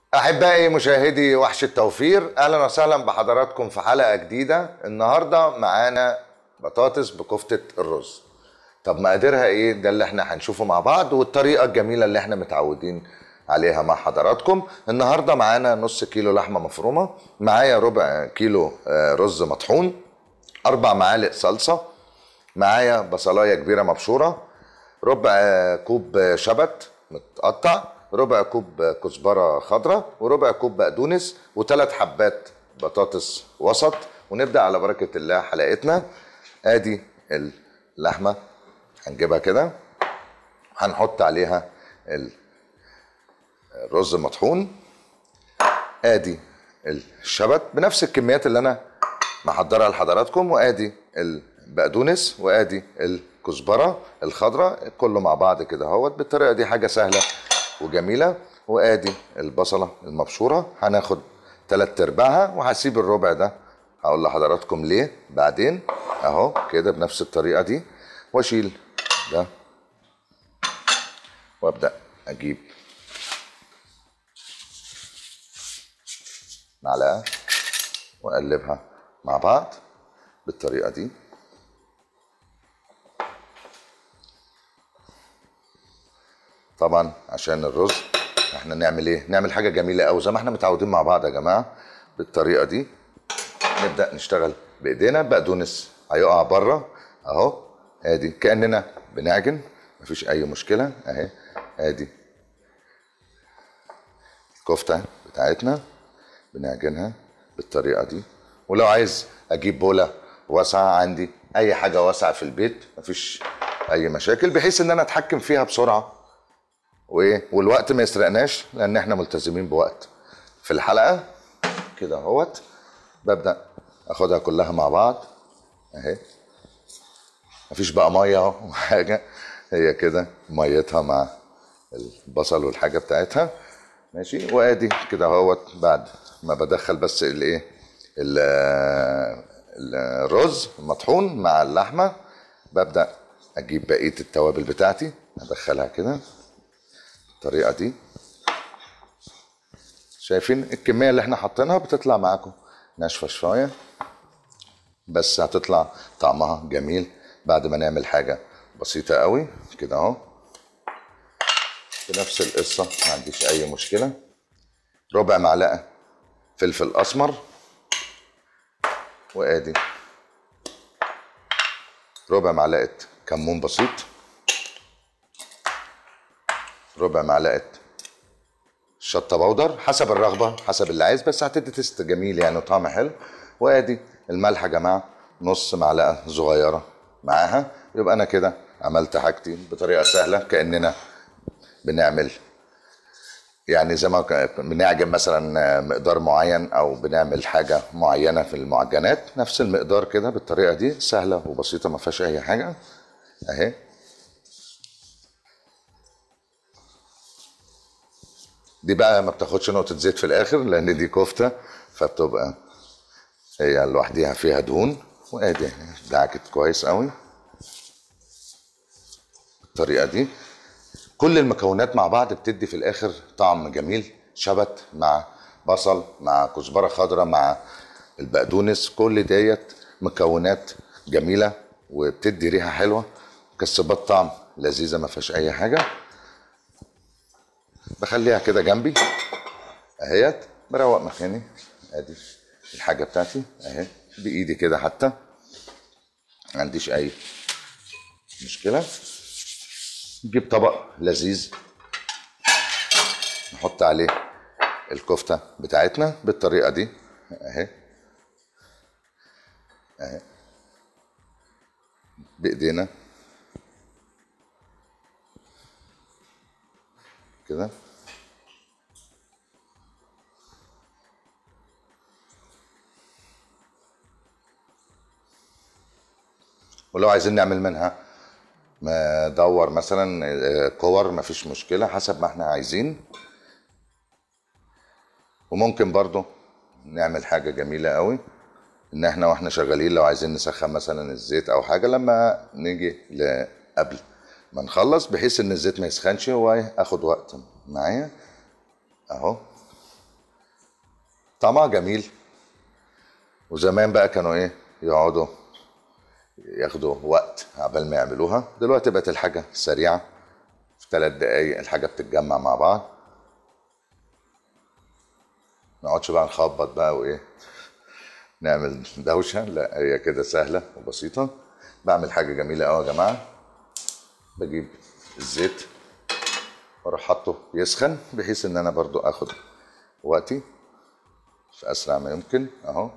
أحبائي مشاهدي وحش التوفير أهلا وسهلا بحضراتكم في حلقة جديدة النهاردة معانا بطاطس بكفتة الرز طب مقاديرها إيه ده اللي احنا هنشوفه مع بعض والطريقة الجميلة اللي احنا متعودين عليها مع حضراتكم النهاردة معانا نص كيلو لحمة مفرومة معايا ربع كيلو آه، رز مطحون أربع معالق صلصة معايا بصلاية كبيرة مبشورة ربع آه، كوب شبت متقطع ربع كوب كزبره خضراء وربع كوب بقدونس وثلاث حبات بطاطس وسط ونبدا على بركه الله حلقتنا ادي اللحمه هنجيبها كده هنحط عليها ال- الرز مطحون ادي الشبت بنفس الكميات اللي انا محضرها لحضراتكم وادي البقدونس وادي الكزبره الخضراء كله مع بعض كده اهوت بالطريقه دي حاجه سهله وجميله وادي البصله المبشوره هناخد تلات ارباعها وهسيب الربع ده هقول لحضراتكم ليه بعدين اهو كده بنفس الطريقه دي واشيل ده وابدا اجيب معلقه واقلبها مع بعض بالطريقه دي طبعا عشان الرز احنا نعمل ايه نعمل حاجه جميله قوي زي ما احنا متعودين مع بعض يا جماعه بالطريقه دي نبدا نشتغل بايدينا بقدونس هيقع بره اهو ادي كاننا بنعجن مفيش اي مشكله اهي ادي الكفته بتاعتنا بنعجنها بالطريقه دي ولو عايز اجيب بوله واسعه عندي اي حاجه واسعه في البيت مفيش اي مشاكل بحيث ان انا اتحكم فيها بسرعه وايه والوقت ما يسرقناش لان احنا ملتزمين بوقت في الحلقه كده اهوت ببدا اخدها كلها مع بعض اهي مفيش بقى ميه وحاجه هي كده ميتها مع البصل والحاجه بتاعتها ماشي وادي كده اهوت بعد ما بدخل بس الايه ال- الرز المطحون مع اللحمه ببدا اجيب بقيه التوابل بتاعتي ادخلها كده الطريقه دي شايفين الكميه اللي احنا حاطينها بتطلع معاكم ناشفه شويه بس هتطلع طعمها جميل بعد ما نعمل حاجه بسيطه قوي كده اهو بنفس القصه ما عنديش اي مشكله ربع معلقه فلفل اسمر وادي ربع معلقه كمون بسيط ربع معلقه شطه بودر حسب الرغبه حسب اللي عايز بس هتدي تيست جميل يعني وطعم حلو وادي الملح يا جماعه نص معلقه صغيره معاها يبقى انا كده عملت حاجتي بطريقه سهله كاننا بنعمل يعني زي ما ك- بنعجن مثلا مقدار معين او بنعمل حاجه معينه في المعجنات نفس المقدار كده بالطريقه دي سهله وبسيطه ما فيهاش اي حاجه اهي دي بقى ما بتاخدش نقطة زيت في الآخر لأن دي كفتة فبتبقى هي لوحديها فيها دهون وادي دعكت كويس قوي بالطريقة دي كل المكونات مع بعض بتدي في الآخر طعم جميل شبت مع بصل مع كزبرة خضراء مع البقدونس كل ديت مكونات جميلة وبتدي ريحة حلوة كسبات طعم لذيذة ما فيهاش أي حاجة بخليها كده جنبي اهيت بروق مكاني ادي الحاجه بتاعتي اهي بايدي كده حتى ما عنديش اي مشكله نجيب طبق لذيذ نحط عليه الكفته بتاعتنا بالطريقه دي اهي اهي بايدينا كده ولو عايزين نعمل منها مدور مثلا آه، كور مفيش مشكلة حسب ما احنا عايزين وممكن برضو نعمل حاجة جميلة قوي ان احنا واحنا شغالين لو عايزين نسخن مثلا الزيت او حاجة لما نيجي ل- قبل ما نخلص بحيث ان الزيت ما يسخنش واخد وقت معايا اهو طعمها جميل وزمان بقى كانوا ايه يقعدوا ياخدوا وقت عبال ما يعملوها دلوقتي بقت الحاجة سريعة في ثلاث دقايق الحاجة بتتجمع مع بعض ما نقعدش بقى نخبط بقى وايه نعمل دوشة لا هي كده سهلة وبسيطة بعمل حاجة جميلة قوي يا جماعة بجيب الزيت واروح حاطه يسخن بحيث ان انا برضو اخد وقتي في اسرع ما يمكن اهو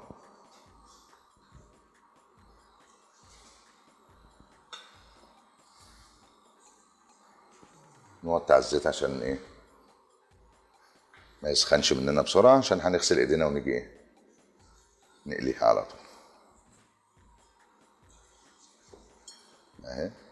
نوطي على الزيت عشان ايه ما يسخنش مننا بسرعة عشان هنغسل ايدينا ونيجي ايه نقليها على طول اهي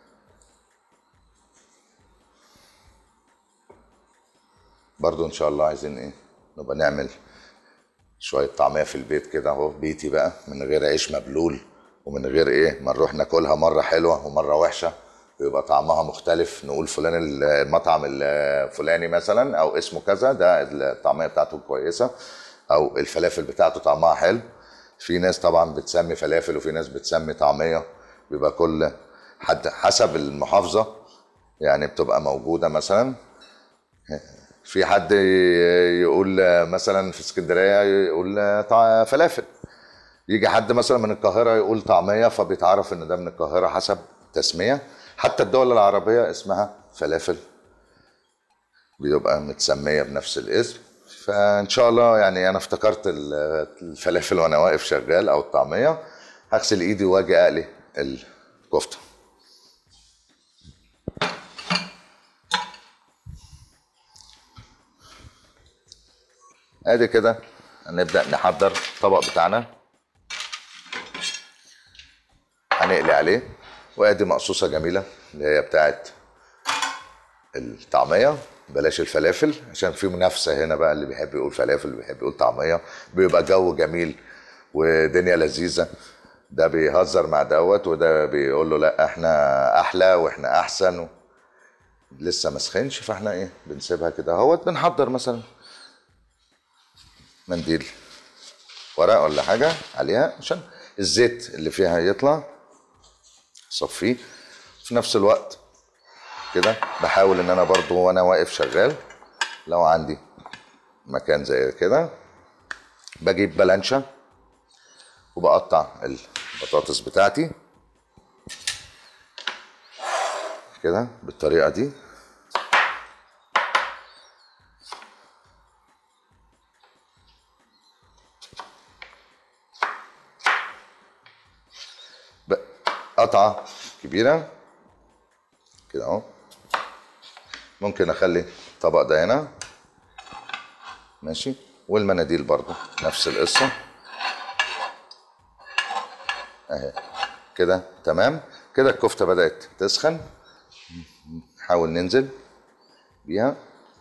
برضو ان شاء الله عايزين ايه نبقى نعمل شوية طعمية في البيت كده اهو بيتي بقى من غير عيش مبلول ومن غير ايه ما نروح ناكلها مرة حلوة ومرة وحشة ويبقى طعمها مختلف نقول فلان المطعم الفلاني مثلا او اسمه كذا ده الطعمية بتاعته كويسة او الفلافل بتاعته طعمها حلو في ناس طبعا بتسمي فلافل وفي ناس بتسمي طعمية بيبقى كل حد حسب المحافظة يعني بتبقى موجودة مثلا في حد يقول مثلا في اسكندريه يقول طع- فلافل يجي حد مثلا من القاهره يقول طعميه فبيتعرف ان ده من القاهره حسب تسميه حتى الدول العربيه اسمها فلافل بيبقى متسميه بنفس الاسم فان شاء الله يعني انا افتكرت ال- الفلافل وانا واقف شغال او الطعميه هغسل ايدي واجي اقلي الكفته ادي كده هنبدا نحضر الطبق بتاعنا هنقلي عليه وادي مقصوصه جميله اللي هي بتاعت الطعميه بلاش الفلافل عشان في منافسه هنا بقى اللي بيحب يقول فلافل اللي بيحب يقول طعميه بيبقى جو جميل ودنيا لذيذه ده بيهزر مع دوت وده بيقول له لا احنا احلى واحنا احسن و... لسه ما سخنش فاحنا ايه بنسيبها كده اهوت بنحضر مثلا منديل ورق ولا حاجة عليها عشان الزيت اللي فيها يطلع صفيه في نفس الوقت كده بحاول ان انا برضو وانا واقف شغال لو عندي مكان زي كده بجيب بلانشة وبقطع البطاطس بتاعتي كده بالطريقة دي ب- قطعة كبيرة كده اهو ممكن اخلي الطبق ده هنا ماشي والمناديل برضو نفس القصة اهي كده تمام كده الكفتة بدأت تسخن نحاول ننزل بيها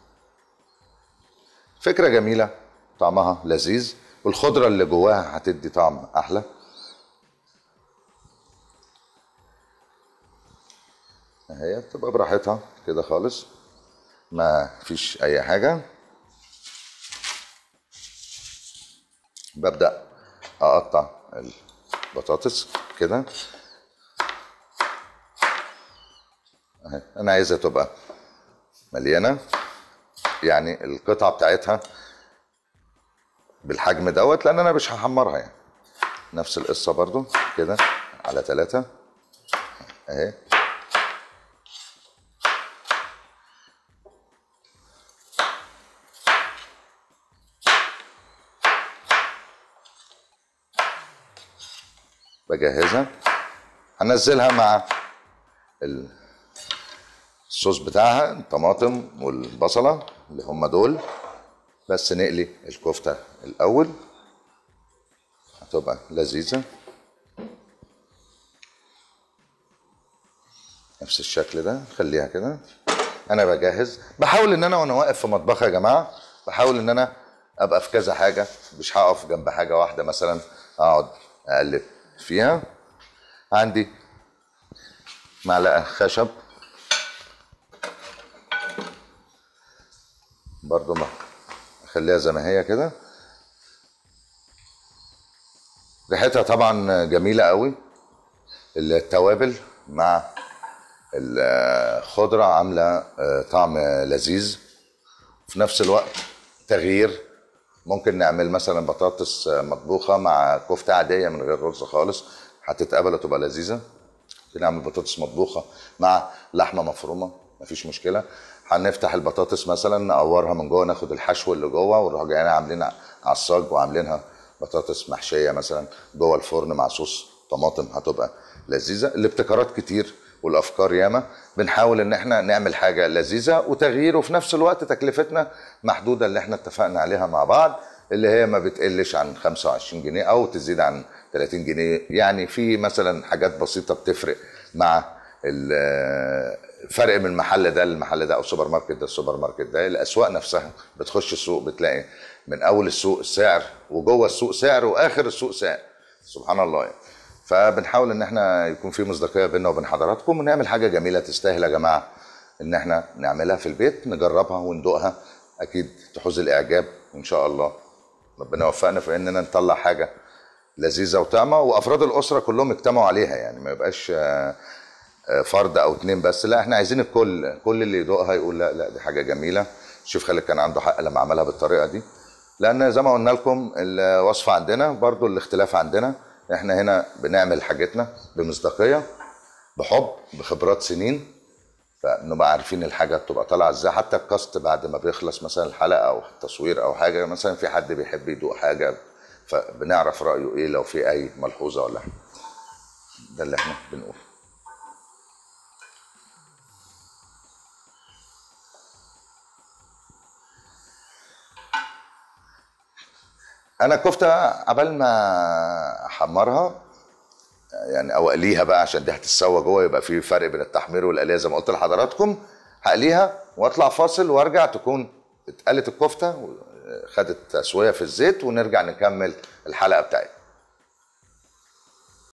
فكرة جميلة طعمها لذيذ والخضرة اللي جواها هتدي طعم أحلى هي بتبقى براحتها كده خالص ما فيش اي حاجة ببدأ اقطع البطاطس كده اهي انا عايزها تبقى مليانة يعني القطعة بتاعتها بالحجم دوت لان انا مش هحمرها يعني نفس القصة برضو كده على ثلاثة اهي بجهزها هنزلها مع ال- الصوص بتاعها الطماطم والبصلة اللي هم دول بس نقلي الكفتة الأول هتبقى لذيذة نفس الشكل ده خليها كده انا بجهز بحاول ان انا وانا واقف في مطبخ يا جماعه بحاول ان انا ابقى في كذا حاجه مش هقف جنب حاجه واحده مثلا اقعد اقلب فيها عندي معلقه خشب برضو ما اخليها زي ما هي كده ريحتها طبعا جميله قوي التوابل مع الخضره عامله آه، طعم لذيذ في نفس الوقت تغيير ممكن نعمل مثلا بطاطس مطبوخه مع كفته عاديه من غير رز خالص هتتقبل وتبقى لذيذه بنعمل بطاطس مطبوخه مع لحمه مفرومه مفيش مشكله هنفتح البطاطس مثلا نقورها من جوه ناخد الحشو اللي جوه ونروح جايين عاملين عصاج وعاملينها بطاطس محشيه مثلا جوه الفرن مع صوص طماطم هتبقى لذيذه الابتكارات كتير والافكار ياما بنحاول ان احنا نعمل حاجه لذيذه وتغيير وفي نفس الوقت تكلفتنا محدوده اللي احنا اتفقنا عليها مع بعض اللي هي ما بتقلش عن 25 جنيه او تزيد عن 30 جنيه يعني في مثلا حاجات بسيطه بتفرق مع الفرق من المحل ده للمحل ده او السوبر ماركت ده السوبر ماركت ده الاسواق نفسها بتخش السوق بتلاقي من اول السوق سعر وجوه السوق سعر واخر السوق سعر سبحان الله يعني. فبنحاول ان احنا يكون في مصداقيه بيننا وبين حضراتكم ونعمل حاجه جميله تستاهل يا جماعه ان احنا نعملها في البيت نجربها وندوقها اكيد تحوز الاعجاب وان شاء الله ربنا يوفقنا في اننا نطلع حاجه لذيذه وطعمه وافراد الاسره كلهم اجتمعوا عليها يعني ما يبقاش آه، آه، فرد او اتنين بس لا احنا عايزين الكل كل اللي يدوقها يقول لا لا دي حاجه جميله الشيف خالد كان عنده حق لما عملها بالطريقه دي لان زي ما قلنا لكم الوصفه عندنا برضو الاختلاف عندنا احنا هنا بنعمل حاجتنا بمصداقيه بحب بخبرات سنين فنبقى عارفين الحاجه بتبقى طالعه ازاي حتى الكاست بعد ما بيخلص مثلا الحلقه او التصوير او حاجه مثلا في حد بيحب يدوق حاجه فبنعرف رايه ايه لو في اي ملحوظه ولا حاجه ده اللي احنا بنقوله انا الكفته عبال ما احمرها يعني او اقليها بقى عشان دي هتتسوى جوه يبقى في فرق بين التحمير والقليه زي ما قلت لحضراتكم هقليها واطلع فاصل وارجع تكون اتقلت الكفته خدت تسويه في الزيت ونرجع نكمل الحلقه بتاعتنا